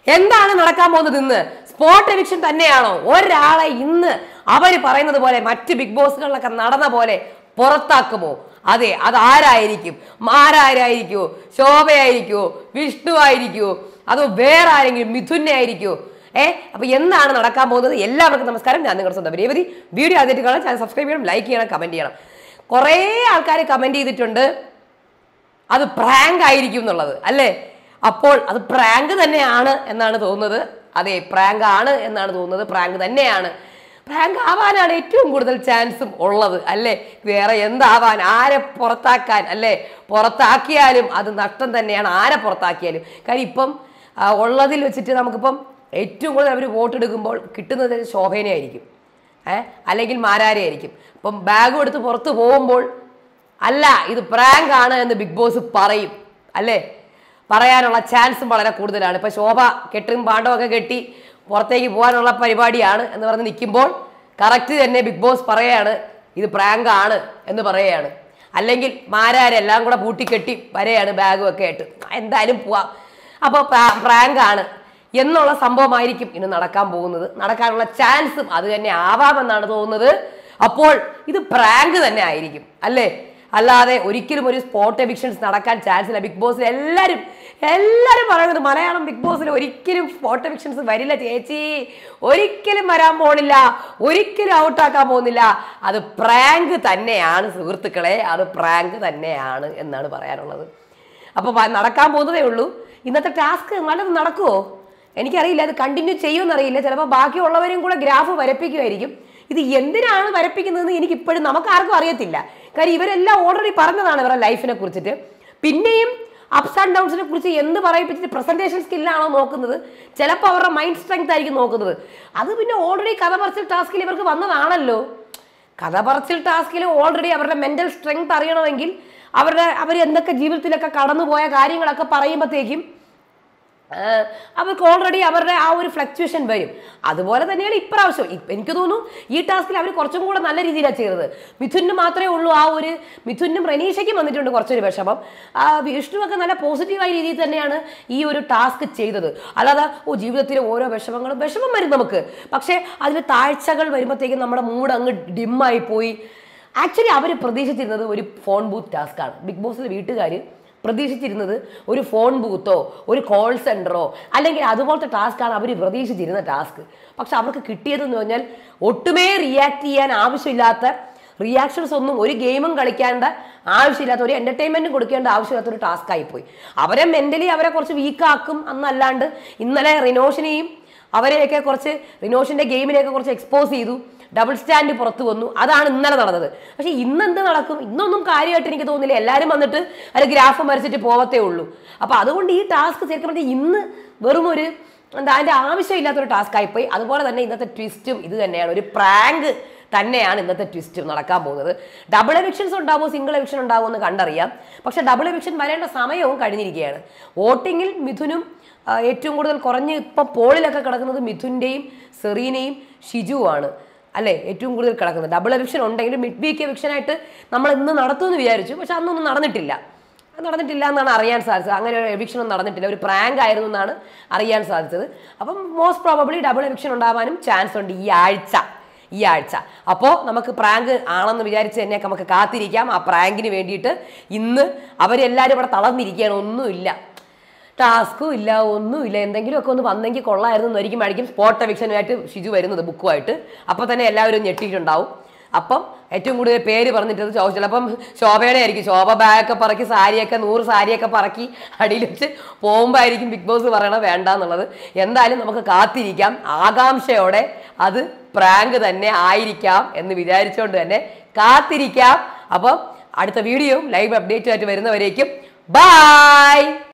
എന്താണ് നടക്കാൻ പോകുന്നത് ഇന്ന് സ്പോട്ട് എവിക്ഷൻ തന്നെയാണോ ഒരാളെ ഇന്ന് അവര് പറയുന്നത് പോലെ മറ്റ് ബിഗ് ബോസുകളിലൊക്കെ നടന്ന പോലെ പുറത്താക്കുമോ അതെ അത് ആരായിരിക്കും ആരായിരിക്കുമോ ശോഭയായിരിക്കുമോ വിഷ്ണു ആയിരിക്കുമോ അതോ വേറെ ആരെങ്കിലും മിഥുനെ ആയിരിക്കുമോ ഏ അപ്പൊ എന്താണ് നടക്കാൻ പോകുന്നത് എല്ലാവർക്കും നമസ്കാരം ഞാൻ നിങ്ങളുടെ സ്വന്തം രേവതി വീഡിയോ ആദ്യമായിട്ട് കാണാൻ ചാനൽ സബ്സ്ക്രൈബ് ചെയ്യണം ലൈക്ക് ചെയ്യണം കമന്റ് ചെയ്യണം കുറേ ആൾക്കാർ കമന്റ് ചെയ്തിട്ടുണ്ട് അത് പ്രാങ്ക് ആയിരിക്കും എന്നുള്ളത് അല്ലേ അപ്പോൾ അത് പ്രാങ്ക് തന്നെയാണ് എന്നാണ് തോന്നുന്നത് അതെ പ്രാങ്ക് ആണ് എന്നാണ് തോന്നുന്നത് പ്രാങ്ക് തന്നെയാണ് പ്രാങ്ക് ആവാനാണ് ഏറ്റവും കൂടുതൽ ചാൻസും ഉള്ളത് അല്ലേ വേറെ എന്താവാൻ ആരെ പുറത്താക്കാൻ അല്ലേ പുറത്താക്കിയാലും അത് നഷ്ടം തന്നെയാണ് ആരെ പുറത്താക്കിയാലും കാര്യം ഇപ്പം ആ, ഉള്ളതിൽ വെച്ചിട്ട് നമുക്കിപ്പം ഏറ്റവും കൂടുതൽ അവർ വോട്ടെടുക്കുമ്പോൾ കിട്ടുന്നത് ശോഭേനെ ആയിരിക്കും ഏഹ് അല്ലെങ്കിൽ മാരാരെ ആയിരിക്കും അപ്പം ബാഗും എടുത്ത് പുറത്ത് പോകുമ്പോൾ അല്ല ഇത് പ്രാങ്ക് ആണ് എന്ന് ബിഗ് ബോസ് പറയും അല്ലേ പറയാനുള്ള ചാൻസും വളരെ കൂടുതലാണ് ഇപ്പൊ ശോഭ കെട്ടും പാണ്ടമൊക്കെ കെട്ടി പുറത്തേക്ക് പോകാനുള്ള പരിപാടിയാണ് എന്ന് പറഞ്ഞ് നിൽക്കുമ്പോൾ കറക്റ്റ് തന്നെ ബിഗ് ബോസ് പറയാണ് ഇത് പ്രാങ്ക് ആണ് എന്ന് പറയുകയാണ് അല്ലെങ്കിൽ മാരാരെല്ലാം കൂടെ പൂട്ടിക്കെട്ടി വരെയാണ് ബാഗും ഒക്കെ ആയിട്ട് എന്തായാലും പോവാം അപ്പോൾ പ്രാങ്ക് ആണ് എന്നുള്ള സംഭവമായിരിക്കും ഇന്ന് നടക്കാൻ പോകുന്നത് നടക്കാനുള്ള ചാൻസും അത് തന്നെ ആവാമെന്നാണ് തോന്നുന്നത് അപ്പോൾ ഇത് പ്രാങ്ക് തന്നെ ആയിരിക്കും അല്ലേ അല്ലാതെ ഒരിക്കലും ഒരു സ്പോട്ട് എവിക്ഷൻസ് നടക്കാൻ ചാൻസ് ഇല്ല ബിഗ് ബോസിൽ എല്ലാവരും എല്ലാവരും പറയുന്നത് മലയാളം ബിഗ് ബോസിൽ ഒരിക്കലും സ്പോട്ട് എവിക്ഷൻസ് വരില്ല ചേച്ചി ഒരിക്കലും വരാൻ പോണില്ല ഒരിക്കലും ഔട്ടാക്കാൻ പോകുന്നില്ല അത് പ്രാങ്ക് തന്നെയാണ് സുഹൃത്തുക്കളെ അത് പ്രാങ്ക് തന്നെയാണ് എന്നാണ് പറയാനുള്ളത് അപ്പോൾ നടക്കാൻ പോകുന്നതേ ഉള്ളൂ ഇന്നത്തെ ടാസ്ക് നല്ലത് നടക്കുമോ എനിക്കറിയില്ല അത് കണ്ടിന്യൂ ചെയ്യുമെന്നറിയില്ല ചിലപ്പോൾ ബാക്കിയുള്ളവരും കൂടെ ഗ്രാഫ് വരപ്പിക്കുമായിരിക്കും ഇത് എന്തിനാണ് വരപ്പിക്കുന്നതെന്ന് എനിക്ക് ഇപ്പോഴും നമുക്ക് ആർക്കും അറിയത്തില്ല കാര്യം ഇവരെല്ലാം ഓൾറെഡി പറഞ്ഞതാണ് ഇവരുടെ ലൈഫിനെ കുറിച്ചിട്ട് പിന്നെയും അപ്സ് ആൻഡ് ഡൗൺസിനെ കുറിച്ച് എന്ത് പറയിപ്പിച്ചിട്ട് പ്രസന്റേഷൻ സ്കില്ലാണോ നോക്കുന്നത് ചിലപ്പോൾ അവരുടെ മൈൻഡ് സ്ട്രെങ്ത് ആയിരിക്കും നോക്കുന്നത് അത് പിന്നെ ഓൾറെഡി കഥ പറച്ചിൽ ടാസ്കിൽ ഇവർക്ക് വന്നതാണല്ലോ കഥ പറച്ചിൽ ടാസ്കിൽ ഓൾറെഡി അവരുടെ മെന്റൽ സ്ട്രെങ്ത് അറിയണമെങ്കിൽ അവരുടെ അവർ എന്തൊക്കെ ജീവിതത്തിലൊക്കെ കടന്നുപോയ കാര്യങ്ങളൊക്കെ പറയുമ്പോഴത്തേക്കും ആഹ് അവർക്ക് ഓൾറെഡി അവരുടെ ആ ഒരു ഫ്ലക്ച്വേഷൻ വരും അതുപോലെ തന്നെയാണ് ഇപ്രാവശ്യം ഇപ്പ- എനിക്ക് തോന്നുന്നു ഈ ടാസ്കിൽ അവർ കുറച്ചും കൂടെ നല്ല രീതിയിലാണ് ചെയ്തത് മിഥുന് മാത്രമേ ഉള്ളൂ ആ ഒരു മിഥുനും റനീഷയ്ക്കും വന്നിട്ടുണ്ട് കുറച്ചൊരു വിഷമം ആ വിഷ്ണുവൊക്കെ നല്ല പോസിറ്റീവായ രീതിയിൽ തന്നെയാണ് ഈ ഒരു ടാസ്ക് ചെയ്തത് അല്ലാതെ ഓ ജീവിതത്തിലെ ഓരോ വിഷമങ്ങളും വിഷമം വരും നമുക്ക് പക്ഷേ അതിൽ താഴ്ചകൾ വരുമ്പോഴത്തേക്കും നമ്മുടെ മൂഡ് അങ്ങ് ഡിമ്മായി പോയി ആക്ച്വലി അവർ പ്രതീക്ഷിച്ചിരുന്നത് ഒരു ഫോൺ ബൂത്ത് ടാസ്ക്കാണ് ബിഗ് ബോസിലെ വീട്ടുകാർ പ്രതീക്ഷിച്ചിരുന്നത് ഒരു ഫോൺ ബൂത്തോ ഒരു കോൾ സെൻറ്ററോ അല്ലെങ്കിൽ അതുപോലത്തെ ടാസ്ക്കാണ് അവർ പ്രതീക്ഷിച്ചിരുന്ന ടാസ്ക് പക്ഷെ അവർക്ക് കിട്ടിയതെന്ന് പറഞ്ഞാൽ ഒട്ടുമേ റിയാക്ട് ചെയ്യാൻ ആവശ്യമില്ലാത്ത റിയാക്ഷൻസ് ഒന്നും ഒരു ഗെയിമും കളിക്കേണ്ട ആവശ്യമില്ലാത്ത ഒരു എൻ്റർടൈൻമെൻറ്റും കൊടുക്കേണ്ട ആവശ്യമില്ലാത്ത ഒരു ടാസ്ക് ആയിപ്പോയി അവരെ മെൻ്റലി അവരെ കുറച്ച് വീക്കാക്കും എന്നല്ലാണ്ട് ഇന്നലെ റിനോഷിനെയും അവരെയൊക്കെ കുറച്ച് റിനോഷിൻ്റെ ഗെയിമിനെയൊക്കെ കുറച്ച് എക്സ്പോസ് ചെയ്തു ഡബിൾ സ്റ്റാൻഡ് പുറത്തു വന്നു അതാണ് ഇന്നലെ നടന്നത് പക്ഷെ ഇന്ന് എന്ത് നടക്കും ഇന്നൊന്നും കാര്യമായിട്ട് എനിക്ക് തോന്നുന്നില്ല എല്ലാവരും വന്നിട്ട് അത് ഗ്രാഫ് വരച്ചിട്ട് പോവത്തേ ഉള്ളൂ അപ്പൊ അതുകൊണ്ട് ഈ ടാസ്ക് ശരിക്കും പറഞ്ഞാൽ ഇന്ന് വെറും ഒരു എന്താ അതിന്റെ ആവശ്യമില്ലാത്തൊരു ടാസ്ക് ആയിപ്പോയി അതുപോലെ തന്നെ ഇന്നത്തെ ട്വിസ്റ്റും ഇത് തന്നെയാണ് ഒരു പ്രാങ്ക് തന്നെയാണ് ഇന്നത്തെ ട്വിസ്റ്റും നടക്കാൻ പോകുന്നത് ഡബിൾ എവിക്ഷൻസ് ഉണ്ടാവുമോ സിംഗിൾ എവിക്ഷൻ ഉണ്ടാവുമോ എന്ന് കണ്ടറിയാം പക്ഷെ ഡബിൾ എവിക്ഷൻ വരേണ്ട സമയവും കഴിഞ്ഞിരിക്കുകയാണ് വോട്ടിങ്ങിൽ മിഥുനും ആ, ഏറ്റവും കൂടുതൽ കുറഞ്ഞ് ഇപ്പം പോളിലൊക്കെ കിടക്കുന്നത് മിഥുൻ്റെയും സെറീനയും ഷിജുവാണ് അല്ലേ ഏറ്റവും കൂടുതൽ കിടക്കുന്നത് ഡബിൾ എവിക്ഷൻ ഉണ്ടെങ്കിലും മിഡ് വീക്ക് എവിക്ഷനായിട്ട് നമ്മൾ ഇന്ന് നടത്തുമെന്ന് വിചാരിച്ചു പക്ഷെ അന്നൊന്നും നടന്നിട്ടില്ല അത് നടന്നിട്ടില്ല എന്നാണ് അറിയാൻ സാധിച്ചത് അങ്ങനെ ഒരു എവിക്ഷൻ ഒന്നും നടന്നിട്ടില്ല ഒരു പ്രാങ്ക് ആയിരുന്നു എന്നാണ് അറിയാൻ സാധിച്ചത് അപ്പം മോസ്റ്റ് പ്രോബബ്ലി ഡബിൾ എവിക്ഷൻ ഉണ്ടാവാനും ചാൻസ് ഉണ്ട് ഈ ആഴ്ച ഈ ആഴ്ച അപ്പോൾ നമുക്ക് പ്രാങ്ക് ആണെന്ന് വിചാരിച്ച് തന്നെ നമുക്ക് കാത്തിരിക്കാം ആ പ്രാങ്കിന് വേണ്ടിയിട്ട് ഇന്ന് അവരെല്ലാവരും ഇവിടെ തളർന്നിരിക്കുകയാണ് ഒന്നുമില്ല ടാസ്കും ഇല്ല ഒന്നുമില്ല എന്തെങ്കിലുമൊക്കെ ഒന്ന് വന്നെങ്കിൽ കൊള്ളായിരുന്നു എന്നൊരിക്കും അടിക്കും സ്പോട്ട് എവിക്ഷനുമായിട്ട് ഷിജു വരുന്നത് ബുക്കുമായിട്ട് അപ്പോൾ തന്നെ എല്ലാവരും ഞെട്ടിയിട്ടുണ്ടാവും അപ്പം ഏറ്റവും കൂടുതൽ പേര് പറഞ്ഞിട്ടത് ചോ ചിലപ്പം ശോഭയുടെ ആയിരിക്കും ശോഭ ബാഗൊക്കെ പറക്കി സാരിയൊക്കെ നൂറ് സാരിയൊക്കെ പറക്കി അടിയിൽ വെച്ച് പോകുമ്പോൾ ആയിരിക്കും ബിഗ് ബോസ് പറയണ വേണ്ട എന്നുള്ളത് എന്തായാലും നമുക്ക് കാത്തിരിക്കാം ആകാംക്ഷയോടെ അത് പ്രാങ്ക് തന്നെ ആയിരിക്കാം എന്ന് വിചാരിച്ചുകൊണ്ട് തന്നെ കാത്തിരിക്കാം അപ്പം അടുത്ത വീഡിയോയും ലൈവ് അപ്ഡേറ്റുമായിട്ട് വരുന്നവരേക്കും ബൈ